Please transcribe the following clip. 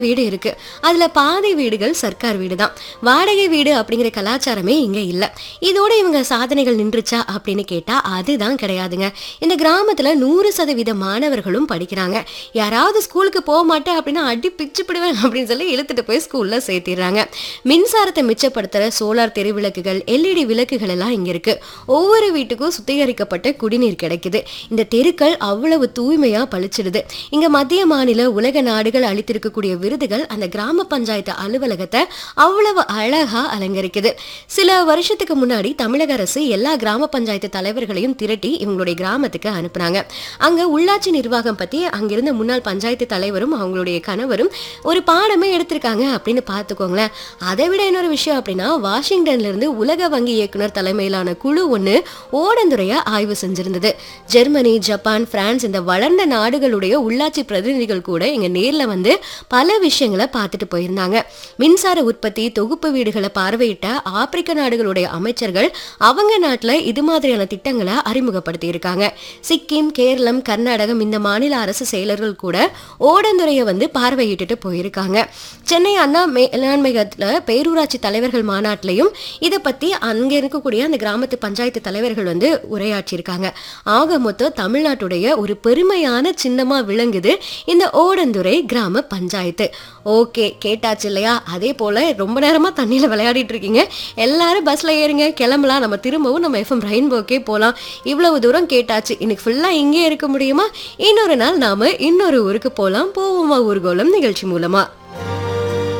வீடு இருக்கு அதுல பாதி வீடுகள் சர்க்கார் வீடு தான் வாடகை வீடு அப்படிங்கிற கலாச்சாரமே இங்க இல்ல இதோட இவங்க சாதனைகள் நின்றுச்சா அப்படின்னு கேட்டா அதுதான் கிடையாதுங்க இந்த கிராமத்துல நூறு சதவீத மாணவர்களும் படிக்கிறாங்க யாராவது ஸ்கூலுக்கு போக மாட்டேன் அப்படின்னா அடி பிச்சு பிடுவேன் அப்படின்னு சொல்லி இழுத்துட்டு போய் ஸ்கூல்ல சேர்த்திடுறாங்க மின்சாரத்தை மிச்சப்படுத்துற சோலார் தெருவிளக்குகள் எல்இடி விளக்குகள் எல்லாம் இங்க இருக்கு ஒவ்வொரு வீட்டுக்கும் சுத்திகரிக்கப்பட்ட குடிநீர் கிடைக்குது இந்த தெருக்கள் அவ்வளவு தூய்மையா பளிச்சிடுது இங்க மத்திய மாநில உலக நாடுகள் அளித்திருக்கக்கூடிய விருதுகள் அந்த கிராம பஞ்சாயத்து அலுவலகத்தை அவ்வளவு அழகா அலங்கரிக்குது சில வருஷத்துக்கு முன்னாடி தமிழக அரசு எல்லா கிராம பஞ்சாயத்து தலைவர்களையும் திரட்டி இவங்களுடைய கிராமத்துக்கு அனுப்புனாங்க அங்க உள்ளாட்சி நிர்வாகம் பத்தி அங்கிருந்த முன்னாள் பஞ்சாயத்து தலைவரும் அவங்களுடைய கணவரும் ஒரு பாடமே எடுத்திருக்காங்க அப்படின்னு பார்த்துக்கோங்களேன் அதை விட இன்னொரு விஷயம் அப்படின்னா வாஷிங்டன்ல இருந்து உலக வங்கி இயக்குனர் தலைமையிலான குழு ஒன்று ஓடந்துறைய ஆய்வு செஞ்சிருந்தது ஜெர்மனி ஜப்பான் பிரான்ஸ் இந்த வளர்ந்த நாடுகளுடைய உள்ளாட்சி பிரதிநிதிகள் கூட இங்க நேர்ல வந்து பல விஷயங்களை பார்த்துட்டு போயிருந்தாங்க மின்சார உற்பத்தி தொகுப்பு வீடுகளை பார்வையிட்ட ஆப்பிரிக்க நாடுகளுடைய அமைச்சர்கள் அவங்க நாட்டுல இது மாதிரியான திட்டங்களை அறிமுகப்படுத்தி இருக்காங்க சிக்கிம் கேரளம் கர்நாடகம் இந்த மாநில அரசு செயலர்கள் கூட ஓடந்துறையை வந்து பார்வையிட்டுட்டு போயிருக்காங்க சென்னை அண்ணா மேலாண்மையத்துல பேரூராட்சி தலைவர்கள் மாநாட்டிலையும் இதை பத்தி அங்க இருக்கக்கூடிய அந்த கிராமத்து பஞ்சாயத்து தலைவர்கள் வந்து உரையாற்றியிருக்காங்க ஆக மொத்தம் தமிழ்நாட்டுடைய ஒரு பெருமையான சின்னமா விளங்குது இந்த ஓடந்துறை கிராம பஞ்சாயத்து ஓகே கேட்டாச்சு இல்லையா அதே போல ரொம்ப நேரமா தண்ணியில விளையாடிட்டு இருக்கீங்க எல்லாரும் பஸ்ல ஏறுங்க கிளம்பலாம் நம்ம திரும்பவும் நம்ம எஃப்எம் ரெயின்போக்கே போலாம் இவ்வளவு தூரம் கேட்டாச்சு இன்னைக்கு ஃபுல்லா இங்கே இருக்க முடியுமா இன்னொரு நாள் நாம இன்னொரு ஊருக்கு போலாம் போவோமா ஊர்கோலம் நிகழ்ச்சி மூலமா